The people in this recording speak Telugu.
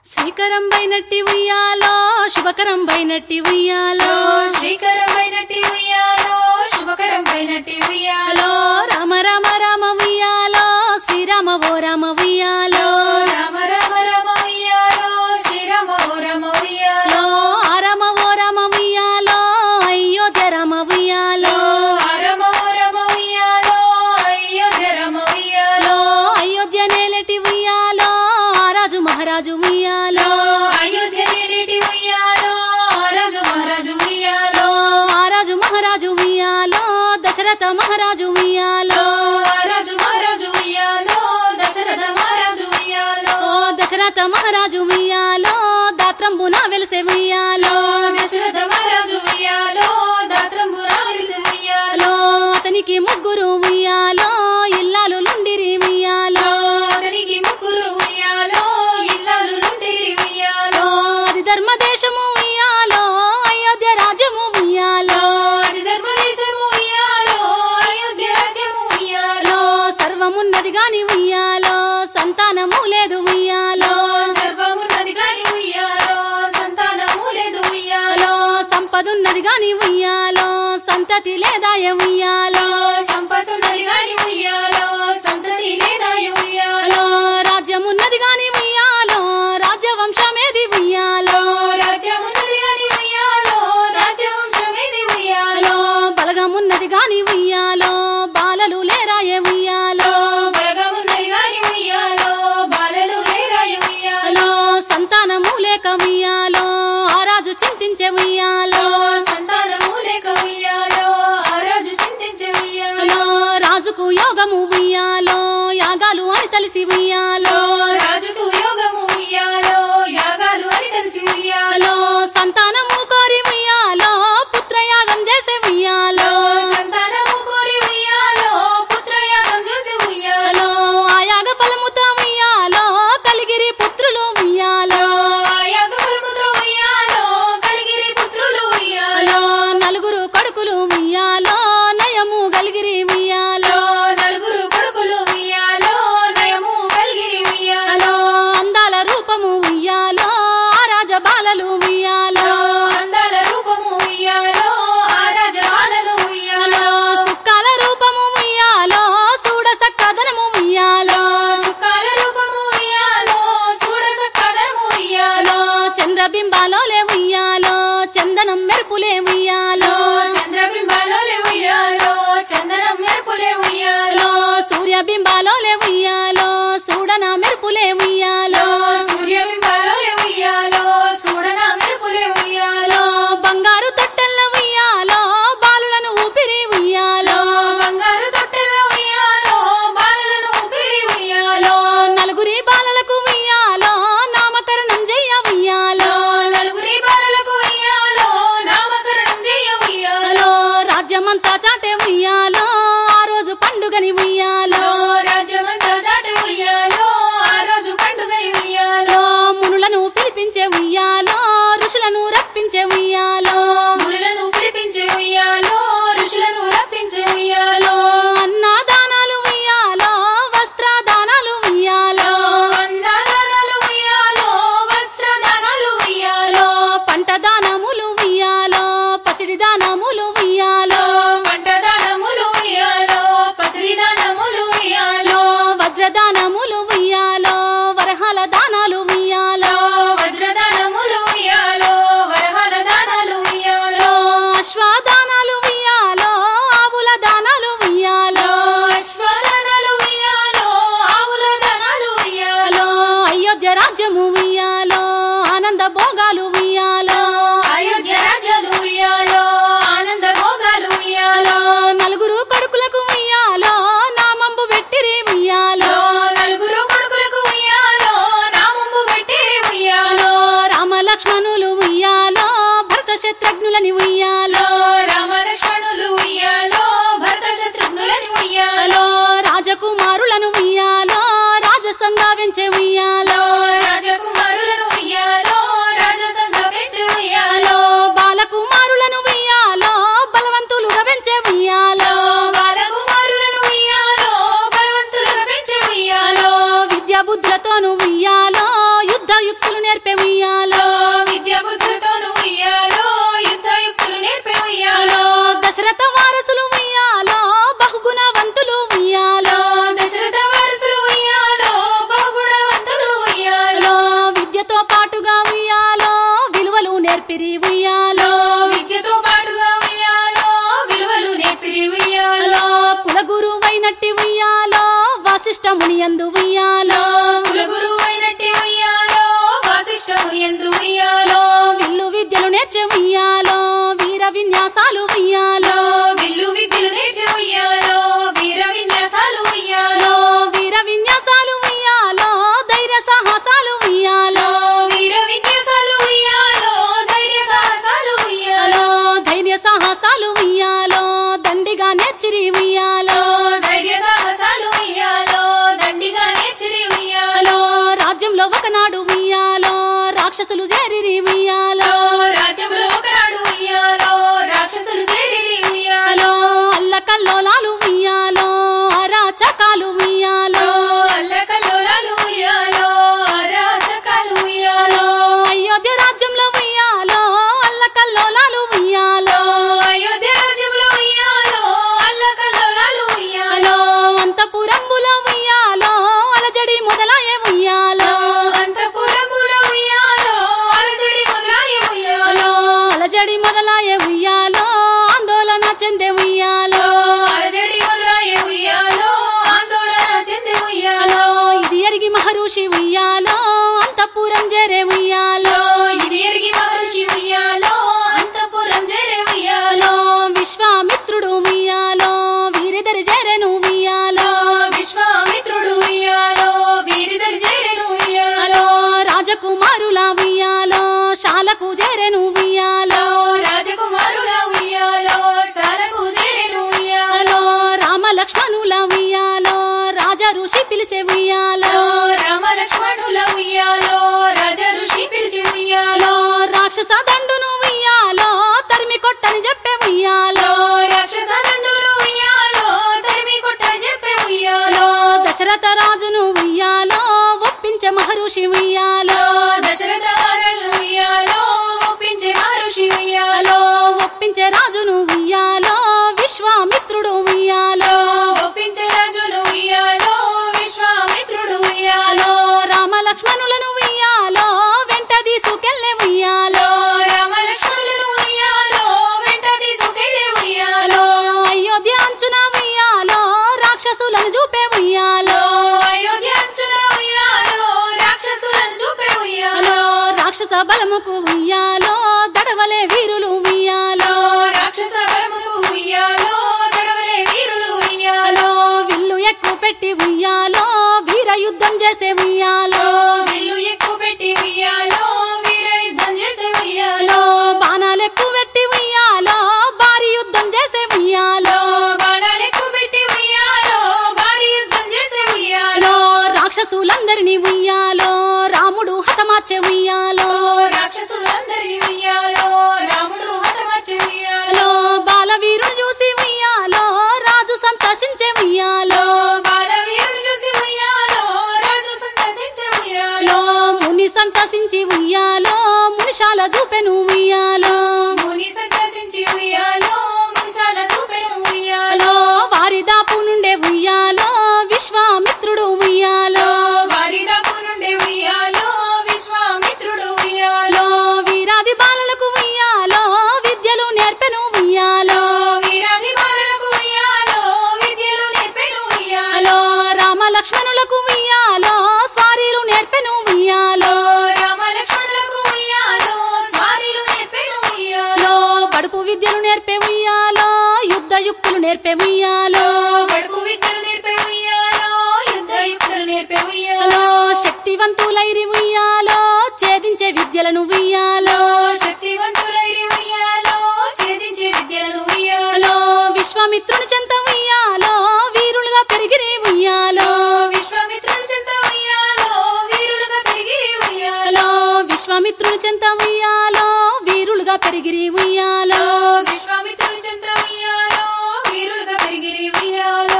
శ్రీకరం బైనట్టి ఉయ్యాలో శుభకరం బైనట్టి ఉయ్యాలో శ్రీకరమైనటి ఉయ్యాలో శుభకరం పైనటి ఉయ్యాలో రామ రామ రామ ఉయ్యాలో శ్రీరామ ఓ రామ ఉయ్యాలో రామ రామ రామ ఉయ్యాలో శ్రీరామ ఓ రామ ఉయ్యాలో ఆ రామ ఓ రామ ఉయ్యాలో అయోధ్య రామ ఉయ్యాలో ఆ రామ ఓ రామ ఉయ్యాలో అయోధ్య రామ ఉయ్యాలో అయోధ్య నేలటి ఉయ్యాలో ఆ రాజు మహారాజు ఉయ్యాలో అయోధ్య నేటి ఉయ్యాలో రాజు మహారాజు ఉయ్యాలో ఆ రాజు మహారాజు ఉయ్యాలో దశరథ మహారాజు ఉయ్యాలో రాజు మహారాజు ఉయ్యాలో దశరథ మహారాజు ఉయ్యాలో ఓ దశరథ మహారాజు ఉయ్యాలో దాత్రంబున వెలిసే ఉయ్యాలో దశరథ మహారాజు ఉయ్యాలో దాత్రంబు రావిసి ఉయ్యాలో లో అతనికి ముగ్గురు ఉయ్యాలో ఇల్లాలు నుండిరి ఉయ్యాలో అతనికి ముగ్గురు ఉయ్యాలో ఇల్లాలు నుండిరి ఉయ్యాలో అది ధర్మదేశము ఉయ్యాలో అయోధ్య రాజ్యము ఉయ్యాలో అది ధర్మదేశము ఉయ్యాలో అయోధ్య రాజ్యము ఉయ్యాలో లో సర్వమున్నది గాని ఉయ్యాలో సంతానము లేదు ఉయ్యాలో సర్వమున్నది గాని ఉయ్యాలో సంతానము లేదు ఉయ్యాలో లో సంపదున్నది గాని ఉయ్యాలో సంతతి లేదాయ ఉయ్యాలో సంపతున్నది గాని ఉయ్యాలో సంతతి లేదాయ ఉయ్యాలో లో రాజ్యమున్నది గాని ఉయ్యాలో రాజ్యవంశమేది ఉయ్యాలో రాజ్యమున్నది గాని ఉయ్యాలో రాజ్యవంశమేది ఉయ్యాలో లో బలగమున్నది గాని ఉయ్యాలో బాలలు లేరాయ ఉయ్యాలో బలగమున్నది గాని ఉయ్యాలో బాలలు లేరాయ ఉయ్యాలో లో సంతానము లేక ఉయ్యాలో ఆ రాజు చింతించే ఉయ్యాలో సంతానము లేక ఉయ్యాలో ఆ రాజు చింతించే ఉయ్యాలో లో రాజుకు యోగము ఉయ్యాలో యాగాలు అని తెలిసి ఉయ్యాలో రాజుకు యోగము ఉయ్యాలో యాగాలు అని తెలిసి ఉయ్యాలో లో సంతానము కోరి ఉయ్యాలో పుత్రయాగం చేసే ఉయ్యాలో సంతానము కోరి ఉయ్యాలో పుత్రయాగం చూసి ఉయ్యాలో లో ఆ యాగ ఫలముతో ఉయ్యాలో కలిగిరి పుత్రులు ఉయ్యాలో ఆ యాగ ఫలముతో ఉయ్యాలో కలిగిరి పుత్రులు ఉయ్యాలో లో నలుగురు కొడుకులు ఉయ్యాలో నయము గలిగిరి ఉయ్యాలో నలుగురు కొడుకులు ఉయ్యాలో నయము కలిగిరి ఉయ్యాలో లో అందాల రూపము ఉయ్యాలో ఆ రాజ బాలలు ఉయ్యాలో అందాల రూపము ఉయ్యాలో ఆ రాజవానలు ఉయ్యాలో లో సుక్కాల రూపము ఉయ్యాలో చూడ సక్కదనము ఉయ్యాలో సుఖాల రూపము ఉయ్యాలో చూడ సక్కదము ఉయ్యాలో లో చంద్రబింబాలో లే ఉయ్యాలో చందనం మెరుపులే ఉయ్యాలో చంద్రబింబాలో ఉయ్యాలో చందనం మెరుపులే ఉయ్యాలో లో సూర్యబింబాలో లే ఉయ్యాలో చూడన మెరుపులే ఉయ్యాలో సూర్యబింబాలో ఉయ్యాలో చూడన మెరుపులే ఉయ్యాలో లో బంగారు తొట్టెల్ల ఉయ్యాలో బాలులను ఊపిరి ఉయ్యాలో బంగారు తొట్టెల ఉయ్యాలో బాలలను ఊపిరి ఉయ్యాలో లో నలుగురి బాలలకు ఉయ్యాలో నామకరణం చెయ్య ఉయ్యాలో నలుగురి బాలలకు ఉయ్యాలో నామకరణం చెయ్య ఉయ్యాలో లో రాజ్యమంతా చాటే ఉయ్యాలో ఆ రోజు పండుగని ఉయ్యాలో రాజ్యమంతా చాటి ఉయ్యాలో ఆ రోజు పండుగని ఉయ్యాలో లో మునులను పిలిపించే ఉయ్యాలో ఋషులను రప్పించే ఉయ్యాలో మునులను పిలిపించి ఉయ్యాలో ఋషులను రప్పించి ఉయ్యాలో అన్నదానాలు ఉయ్యాలో వస్త్రదానాలు ఉయ్యాలో అన్నదానాలు ఉయ్యాలో వస్త్రదానాలు ఉయ్యాలో పంట దానములు ఉయ్యాలో పసిడి దానములు ఉయ్యాలో పంటదానములు ఉయ్యాలో పసిడి దానములు ఉయ్యాలో వజ్రదానములు ఉయ్యాలో వరహాల దానాలు ఉయ్యాలో వజ్రదానములు ఉయ్యాలో వరహాల దానాలు ఉయ్యాలో అశ్వదానాలు ఉయ్యాలో ఆవుల దానాలు ఉయ్యాలో అశ్వదానాలు ఉయ్యాలో ఆవుల దానాలు ఉయ్యాలో అయోధ్య రాజ్యము ఉయ్యాలో ఆనంద భోగాలు ఉయ్యాలో అయోధ్య రాజ్యాలు ఉయ్యాలో ఆనంద భోగాలు ఉయ్యాలో నలుగురు కొడుకులకు ఉయ్యాలో నామంబు పెట్టిరి ఉయ్యాలో నలుగురు కొడుకులకు ఉయ్యాలో నామంబు పెట్టి ఉయ్యాలో రామ లక్ష్మణులు ఉయ్యాలో భరత శత్రుఘ్నులని ఉయ్యాలో రామలక్ష్మణులు ఉయ్యాలో భరత శత్రుఘ్నులని ఉయ్యాలో రాజకుమారులను ఉయ్యాలో రాజసంగా వెంచే ఉయ్యాలో రాజకుమారులను ఉయ్యాలో రాజసంగ పెంచి ఉయ్యాలో బాలకుమారులను ఉయ్యాలో బలవంతులుగా పెంచే ఉయ్యాలో బాలకుమారులను ఉయ్యాలో బలవంతులుగా పెంచి ఉయ్యాలో విద్యా బుద్ధులతోను ఉయ్యాలో యుద్ధ యుక్తులు నేర్పి వాసిష్టముని యందు ఉయ్యాలో కులగురు అయినట్టి ఉయ్యాలో వాసిష్టము ఎందు ఉయ్యాలో విల్లు విద్యలు నేర్చే ఉయ్యాలో వీర విన్యాసాలు ఉయ్యాలో విల్లు విద్యలు నేర్చి ఉయ్యాలో వీర విన్యాసాలు ఉయ్యాలో వీర విన్యాసాలు ఉయ్యాలో ధైర్య సాహసాలు ఉయ్యాలో వీర విన్యాసాలు ఉయ్యాలో ధైర్య సాహసాలు ఉయ్యాలో ధైర్య సాహసాలు ఉయ్యాలో దండిగా నేర్చిరి ఉయ్యాలో ధైర్య సాహసాలు ఉయ్యాలో దండిగా నేర్చిరి ఉయ్యాలో రాజ్యంలో ఒకనాడు ఉయ్యాలో రాక్షసులు చేరిరి ఉయ్యాలో రాజ్యంలో ఒకనాడు ఉయ్యాలో రాక్షసులు చేరి ఉయ్యాలో అల్లకల్లోలాలు ఉయ్యాలో అరాచకాలు ఉయ్యాలో అల్లకల్లోలాలు ఉయ్యాలో అరాచకాలు ఉయ్యాలో అయోధ్య రాజ్యంలో ఉయ్యాలో అల్లకల్లోలాలు ఉయ్యాలో అయోధ్య రాజ్యంలో ఉయ్యాలో అల్లకల్లోలాలు ఉయ్యాలో అంతపురంబులో ఉయ్యాలో అలజడి మొదలాయే ఉయ్యాలో అంతపురములో ఉయ్యాలో అలజడి మొదలాయ ఉయ్యాలో అలజడి మొదలాయే ఉయ్యాలో ఆందోళన చెందే ఉయ్యాలో అలజడి మొదలాయ ఉయ్యాలో ఆందోళన చెంది ఉయ్యాలో ఇది ఎరిగి మహర్షి ఉయ్యాలో అంతపురం చేరే ఉయ్యాలో ఇది ఎరిగి మహర్షి ఉయ్యాలో అంతపురం చేరే ఉయ్యాలో విశ్వామిత్రుడు ఉయ్యాలో వీరిదరి చేరెను ఉయ్యాలో విశ్వామిత్రుడు ఉయ్యాలో వీరిదరి చేరెను ఉయ్యాలో రాజకుమారుల ఉయ్యాలో శాలకు చేరెను ఉయ్యాలో రాజకుమారుల ఉయ్యాలో శాలకు చేరెను ఉయ్యాలో రామ లక్ష్మణుల ఉయ్యాలో రాజ ఋషి పిలిసే ఉయ్యాలో రామ లక్ష్మణుల ఉయ్యాలో రాజ ఋషి పిలిచి ఉయ్యాలో రాక్షస దండును ఉయ్యాలో తరిమి కొట్టని చెప్పే ఉయ్యాలో రాక్షస దండులు ఉయ్యాలో తరిమి కొట్టని చెప్పే ఉయ్యాలో దశరథ రాజును ఉయ్యాలో ఒప్పించే మహర్షి ఉయ్యాలో దశరథ మహారాజు ఉయ్యాలో ఒప్పించే మహర్షి ఉయ్యాలో ఒప్పించే రాజును ఉయ్యాలో విశ్వామిత్రుడు ఉయ్యాలో ఒప్పించే రాజును ఉయ్యాలో విశ్వామిత్రుడు ఉయ్యాలో రామ లక్ష్మణులను ఉయ్యాలో వెంట తీసుకెళ్ళే ఉయ్యాలో రామ లక్ష్మణులను ఉయ్యాలో వెంట తీసుకెళ్ళి ఉయ్యాలో అయోధ్య అంచున ఉయ్యాలో రాక్షసులను చూపే ఉయ్యాలో అయోధ్య అంచున ఉయ్యాలో రాక్షసులను చూపే ఉయ్యాలో రాక్షస బలముకు ఉయ్యాలో దడవలే వీరులు ఉయ్యాలో రాక్షస బలమును ఉయ్యాలో దడవలే వీరులు ఉయ్యాలో విల్లు ఎక్కువ పెట్టి ఉయ్యాలో వీర యుద్ధం చేసే ఉయ్యాలో విల్లు ఎక్కువ పెట్టి ఉయ్యాలో వీర యుద్ధం చేసే ఉయ్యాలో బాణాలు ఎక్కువ పెట్టి ఉయ్యాలో భారీ యుద్ధం చేసే ఉయ్యాలో బాణాలు ఎక్కువ పెట్టి ఉయ్యాలో భారీ యుద్ధం చేసే ఉయ్యాలో రాక్షసులందరినీ ఉయ్యాలో రాముడు హతమార్చే ఉయ్యాలో రాక్షసులందరి ఉయ్యాలో రాముడు హతమార్చి ఉయ్యాలో బాలవీరుని చూసి ఉయ్యాలో రాజు సంతోషించే ఉయ్యాలో బాలవీరుని చూసి ఉయ్యాలో రాజు సంతసించే ఉయ్యాలో ముని సంతసించి ఉయ్యాలో మునిశాల చూపెను ఉయ్యాలో ముని సంతసించి ఉయ్యాలో మునిసాల చూపెను ఉయ్యాలో వారి దాపు నుండే ఉయ్యాలో విశ్వామిత్రుడు ఉయ్యాలో వారి దాపు నుండి ఉయ్యాలో విశ్వామిత్రుడు ఉయ్యాలో వీరాది బాలలకు ఉయ్యాలో విద్యలు నేర్పెను ఉయ్యాలో వీరాది బాలకు ఉయ్యాలో విద్యలు నేర్పెను ఉయ్యాలో రామ లక్ష్మణులకు ఉయ్యాలో స్వారీలు నేర్పెను ఉయ్యాలో రామ లక్ష్మణులకు ఉయ్యాలో స్వారీలు నేర్పెను ఉయ్యాలో బడుపు విద్యలు నేర్పే ఉయ్యాలో యుద్ధ యుక్తులు నేర్పే ఉయ్యాలో కడుపు విద్యలు నేర్పే ఉయ్యాలో యుద్ధ యుక్తులు నేర్పే ఉయ్యాలో శక్తివంతులైరి ఉయ్యాలో ఛేదించే విద్యలను ఉయ్యాలో శక్తివంతులైరి ఉయ్యాలో ఛేదించే విద్యలను ఉయ్యాలో విశ్వామిత్రుని చెంత ఉయ్యాలో వీరులుగా పెరిగిరి ఉయ్యాలో విశ్వామిత్రుని చెంత ఉయ్యాలో వీరులుగా పెరిగి ఉయ్యాలో విశ్వామిత్రుని చెంత ఉయ్యాలో వీరులుగా పెరిగిరి ఉయ్యాలో విశ్వామిత్రుని చెంత ఉయ్యాలో వీరులుగా పెరిగి ఉయ్యాలో